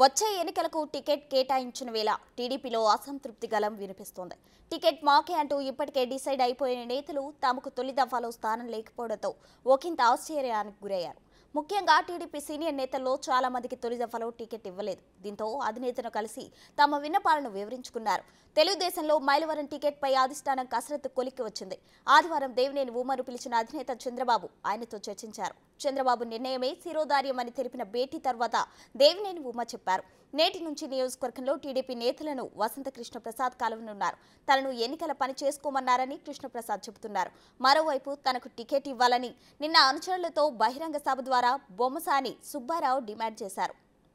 వచ్చే ఎన్నికలకు టికెట్ కేటాయించిన వేళ టీడీపీలో అసంతృప్తి గలం వినిపిస్తోంది టికెట్ మాకే అంటూ ఇప్పటికే డిసైడ్ అయిపోయిన నేతలు తమకు తొలి దఫాలో స్థానం లేకపోవడంతో ఒకంత ఆశ్చర్యానికి గురయ్యారు ముఖ్యంగా టీడీపీ సీనియర్ నేతల్లో చాలా మందికి తొలి దఫాలో టికెట్ ఇవ్వలేదు దీంతో అధినేతను కలిసి తమ విన్నపాలను వివరించుకున్నారు తెలుగుదేశంలో మైలవరం టికెట్ పై అధిష్టానం కసరత్తు కొలిక్కి వచ్చింది ఆదివారం దేవినేని ఉమను పిలిచిన అధినేత చంద్రబాబు ఆయనతో చర్చించారు చంద్రబాబు నిర్ణయమే శిరోధార్యమని తెలిపిన భేటీ తర్వాత దేవినేని ఉమ చెప్పారు నేటి నుంచి నియోజకవర్గంలో టీడీపీ నేతలను వసంత కృష్ణ ప్రసాద్ కలవనున్నారు తనను ఎన్నికల పని చేసుకోమన్నారని కృష్ణప్రసాద్ చెబుతున్నారు మరోవైపు తనకు టికెట్ ఇవ్వాలని నిన్న అనుచరులతో బహిరంగ సభ ద్వారా బొమ్మసాని సుబ్బారావు డిమాండ్ చేశారు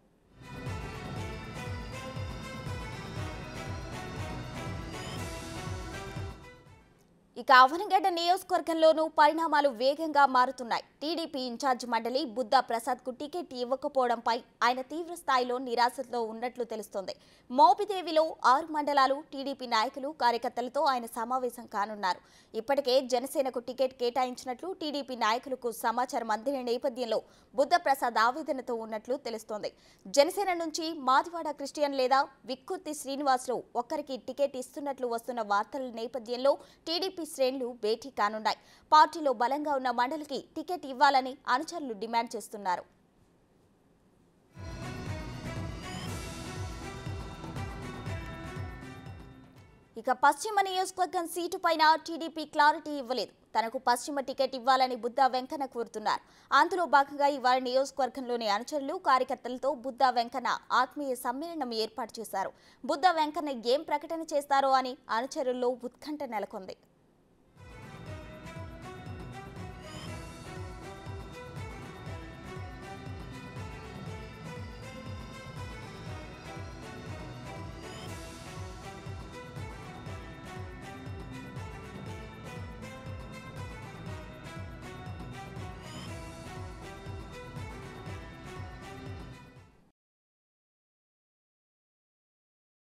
ఇక అవనగడ్డ నియోజకవర్గంలోనూ పరిణామాలు వేగంగా మారుతున్నాయి టీడీపీ ఇన్ఛార్జ్ మండలి బుద్ధా ప్రసాద్ కు టికెట్ ఇవ్వకపోవడంపై ఆయన తీవ్ర స్థాయిలో నిరాశతో ఉన్నట్లు తెలుస్తోంది మోపిదేవిలో ఆరు మండలాలు టీడీపీ నాయకులు కార్యకర్తలతో ఆయన సమావేశం కానున్నారు ఇప్పటికే జనసేనకు టికెట్ కేటాయించినట్లు టీడీపీ నాయకులకు సమాచారం అందిన నేపథ్యంలో బుద్ధ ప్రసాద్ ఆవేదనతో ఉన్నట్లు తెలుస్తోంది జనసేన నుంచి మాదివాడ క్రిస్టియన్ లేదా విక్కుర్తి శ్రీనివాసులు ఒక్కరికి టికెట్ ఇస్తున్నట్లు వస్తున్న వార్తల నేపథ్యంలో టీడీపీ శ్రేణులు భేటీ కానున్నాయి పార్టీలో బలంగా ఉన్న మండలికి టికెట్ ఇవ్వాలని అనుచరులు డిమాండ్ చేస్తున్నారు ఇక పశ్చిమ నియోజకవర్గం సీటు పైన టీడీపీ క్లారిటీ ఇవ్వలేదు తనకు పశ్చిమ టికెట్ ఇవ్వాలని బుద్ధా వెంకన్న కోరుతున్నారు అందులో భాగంగా ఇవాళ నియోజకవర్గంలోని అనుచరులు కార్యకర్తలతో బుద్ధా వెంకన్న ఆత్మీయ సమ్మేళనం ఏర్పాటు చేశారు బుద్ధా వెంకన్న ఏం ప్రకటన చేస్తారో అని అనుచరుల్లో ఉత్కంఠ నెలకొంది